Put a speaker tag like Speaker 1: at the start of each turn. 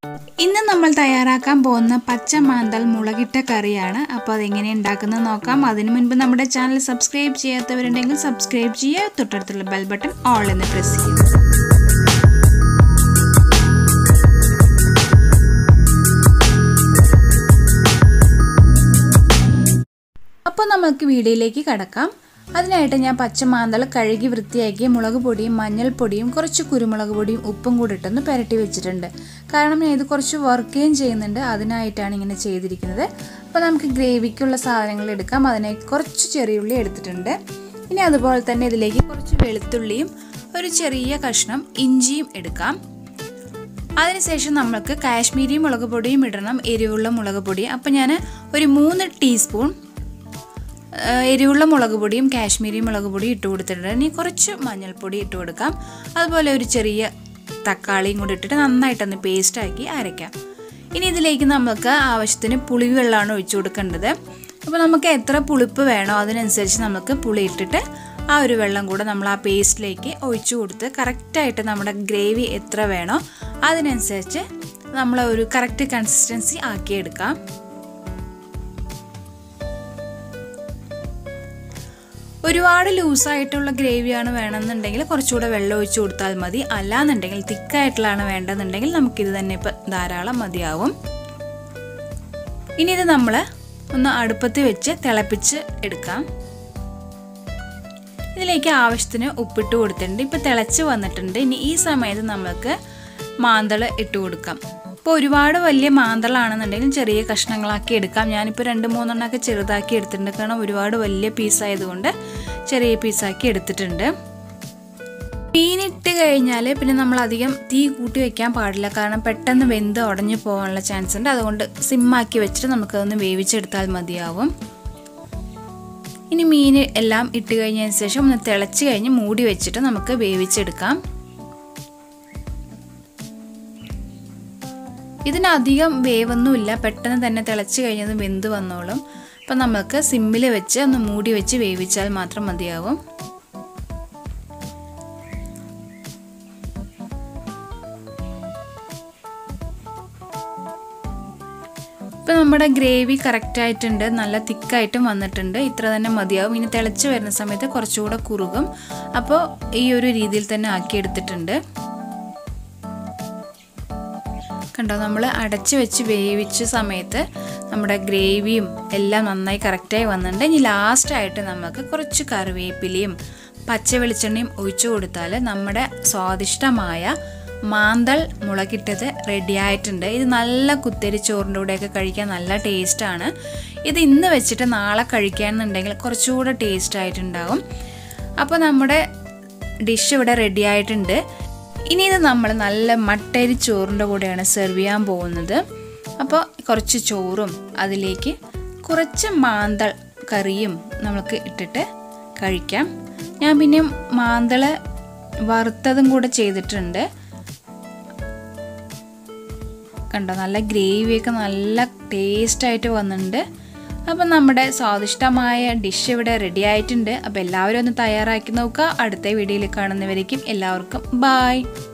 Speaker 1: ഇന്ന് നമ്മൾ തയ്യാറാക്കാൻ പോകുന്ന പച്ച മാന്തൽ മുളകിട്ട കറിയാണ് അപ്പോൾ അതെങ്ങനെ ഉണ്ടാക്കുന്നത് നോക്കാം അതിനു മുൻപ് നമ്മുടെ ചാനൽ സബ്സ്ക്രൈബ് ചെയ്യാത്തവരുണ്ടെങ്കിൽ സബ്സ്ക്രൈബ് ചെയ്യുക തൊട്ടടുത്തുള്ള ബെൽ ബട്ടൺ ഓൾ എന്ന് പ്രസ് ചെയ്യുക അപ്പോൾ നമുക്ക് വീഡിയോയിലേക്ക് കടക്കാം അതിനായിട്ട് ഞാൻ പച്ചമാന്തൾ കഴുകി വൃത്തിയാക്കി മുളക് പൊടിയും മഞ്ഞൾപ്പൊടിയും കുറച്ച് കുരുമുളക് പൊടിയും ഉപ്പും കൂടി ഇട്ടൊന്ന് പുരട്ടി വെച്ചിട്ടുണ്ട് കാരണം ഞാൻ ഇത് കുറച്ച് വർക്കുകയും ചെയ്യുന്നുണ്ട് അതിനായിട്ടാണ് ഇങ്ങനെ ചെയ്തിരിക്കുന്നത് അപ്പോൾ നമുക്ക് ഗ്രേവിക്കുള്ള സാധനങ്ങൾ എടുക്കാം അതിനെ കുറച്ച് ചെറിയുള്ളി എടുത്തിട്ടുണ്ട് ഇനി അതുപോലെ തന്നെ ഇതിലേക്ക് കുറച്ച് വെളുത്തുള്ളിയും ഒരു ചെറിയ കഷ്ണം ഇഞ്ചിയും എടുക്കാം അതിനുശേഷം നമുക്ക് കാശ്മീരി മുളക് പൊടിയും ഇടണം എരിവുള്ള മുളക് പൊടി അപ്പോൾ ഞാൻ ഒരു മൂന്ന് ടീസ്പൂൺ എരിവുള്ള മുളക് പൊടിയും കാശ്മീരി മുളക് പൊടിയും ഇട്ട് കൊടുത്തിട്ടുണ്ട് ഇനി കുറച്ച് മഞ്ഞൾപ്പൊടി ഇട്ട് കൊടുക്കാം അതുപോലെ ഒരു ചെറിയ തക്കാളിയും കൂടി ഇട്ടിട്ട് നന്നായിട്ടൊന്ന് പേസ്റ്റാക്കി അരയ്ക്കാം ഇനി ഇതിലേക്ക് നമുക്ക് ആവശ്യത്തിന് പുളിവെള്ളമാണ് ഒഴിച്ചു കൊടുക്കേണ്ടത് അപ്പോൾ നമുക്ക് എത്ര പുളിപ്പ് വേണോ അതിനനുസരിച്ച് നമുക്ക് പുളി ഇട്ടിട്ട് ആ ഒരു വെള്ളം കൂടെ നമ്മൾ ആ പേസ്റ്റിലേക്ക് ഒഴിച്ചു കൊടുത്ത് കറക്റ്റായിട്ട് നമ്മുടെ ഗ്രേവി എത്ര വേണോ അതിനനുസരിച്ച് നമ്മൾ ഒരു കറക്റ്റ് കൺസിസ്റ്റൻസി ആക്കിയെടുക്കാം ഒരുപാട് ലൂസായിട്ടുള്ള ഗ്രേവിയാണ് വേണമെന്നുണ്ടെങ്കിൽ കുറച്ചുകൂടെ വെള്ളം ഒഴിച്ചു കൊടുത്താൽ മതി അല്ലാന്നുണ്ടെങ്കിൽ തിക്കായിട്ടുള്ളതാണ് വേണ്ടതെന്നുണ്ടെങ്കിൽ നമുക്കിത് തന്നെ ഇപ്പം ധാരാളം മതിയാവും ഇനി ഇത് നമ്മൾ ഒന്ന് അടുപ്പത്ത് വെച്ച് തിളപ്പിച്ച് എടുക്കാം ഇതിലേക്ക് ആവശ്യത്തിന് ഉപ്പിട്ട് കൊടുത്തിട്ടുണ്ട് ഇപ്പോൾ തിളച്ച് വന്നിട്ടുണ്ട് ഇനി ഈ സമയത്ത് നമുക്ക് മാന്തൾ ഇട്ട് കൊടുക്കാം ഇപ്പോൾ ഒരുപാട് വലിയ മാന്തളാണെന്നുണ്ടെങ്കിൽ ചെറിയ കഷ്ണങ്ങളാക്കി എടുക്കാം ഞാനിപ്പോൾ രണ്ട് മൂന്നെണ്ണമൊക്കെ ചെറുതാക്കി എടുത്തിട്ടുണ്ട് കാരണം ഒരുപാട് വലിയ പീസായതുകൊണ്ട് ചെറിയ പീസാക്കി എടുത്തിട്ടുണ്ട് മീനിട്ട് കഴിഞ്ഞാൽ പിന്നെ നമ്മൾ അധികം തീ കൂട്ടി വെക്കാൻ പാടില്ല കാരണം പെട്ടെന്ന് വെന്ത് ഉടഞ്ഞു പോകാനുള്ള ചാൻസ് ഉണ്ട് അതുകൊണ്ട് സിമ്മാക്കി വെച്ചിട്ട് നമുക്കതൊന്ന് വേവിച്ചെടുത്താൽ മതിയാവും ഇനി മീൻ എല്ലാം ഇട്ട് കഴിഞ്ഞതിന് ശേഷം ഒന്ന് തിളച്ച് കഴിഞ്ഞ് മൂടി വെച്ചിട്ട് നമുക്ക് വേവിച്ചെടുക്കാം ഇതിനധികം വേവൊന്നുമില്ല പെട്ടെന്ന് തന്നെ തിളച്ച് കഴിഞ്ഞത് വെന്ത് വന്നോളും അപ്പം നമുക്ക് സിമ്മിൽ വെച്ച് ഒന്ന് മൂടി വെച്ച് വേവിച്ചാൽ മാത്രം മതിയാവും ഇപ്പം നമ്മുടെ ഗ്രേവി കറക്റ്റായിട്ടുണ്ട് നല്ല തിക്കായിട്ടും വന്നിട്ടുണ്ട് ഇത്ര തന്നെ മതിയാവും ഇനി തിളച്ച് വരുന്ന സമയത്ത് കുറച്ചുകൂടെ കുറുകും അപ്പോൾ ഈ ഒരു രീതിയിൽ തന്നെ ആക്കിയെടുത്തിട്ടുണ്ട് കണ്ടോ നമ്മൾ അടച്ച് വെച്ച് വേവിച്ച സമയത്ത് നമ്മുടെ ഗ്രേവിയും എല്ലാം നന്നായി കറക്റ്റായി വന്നിട്ടുണ്ട് ഇനി ലാസ്റ്റായിട്ട് നമുക്ക് കുറച്ച് കറിവേപ്പിലയും പച്ച വെളിച്ചെണ്ണയും ഒഴിച്ചു കൊടുത്താൽ നമ്മുടെ സ്വാദിഷ്ടമായ മാന്തൾ മുളകിട്ടത് റെഡി ആയിട്ടുണ്ട് ഇത് നല്ല കുത്തരി ചോറിൻ്റെ കൂടെയൊക്കെ കഴിക്കാൻ നല്ല ടേസ്റ്റാണ് ഇത് ഇന്ന് വെച്ചിട്ട് നാളെ കഴിക്കുകയാണെന്നുണ്ടെങ്കിൽ കുറച്ചുകൂടെ ടേസ്റ്റ് ആയിട്ടുണ്ടാവും അപ്പോൾ നമ്മുടെ ഡിഷ് ഇവിടെ റെഡി ആയിട്ടുണ്ട് ഇനി ഇത് നമ്മൾ നല്ല മട്ടരി ചോറിൻ്റെ കൂടെയാണ് സെർവ് ചെയ്യാൻ പോകുന്നത് അപ്പോൾ കുറച്ച് ചോറും അതിലേക്ക് കുറച്ച് മാന്തൾ കറിയും നമുക്ക് ഇട്ടിട്ട് കഴിക്കാം ഞാൻ പിന്നെ മാന്തൾ വറുത്തതും കൂടെ ചെയ്തിട്ടുണ്ട് കണ്ടോ നല്ല ഗ്രേവിയൊക്കെ നല്ല ടേസ്റ്റായിട്ട് വന്നിട്ടുണ്ട് അപ്പം നമ്മുടെ സ്വാദിഷ്ടമായ ഡിഷ് ഇവിടെ റെഡി ആയിട്ടുണ്ട് അപ്പോൾ എല്ലാവരും ഒന്ന് തയ്യാറാക്കി നോക്കുക അടുത്ത വീഡിയോയിൽ കാണുന്നവരേക്കും എല്ലാവർക്കും ബായ്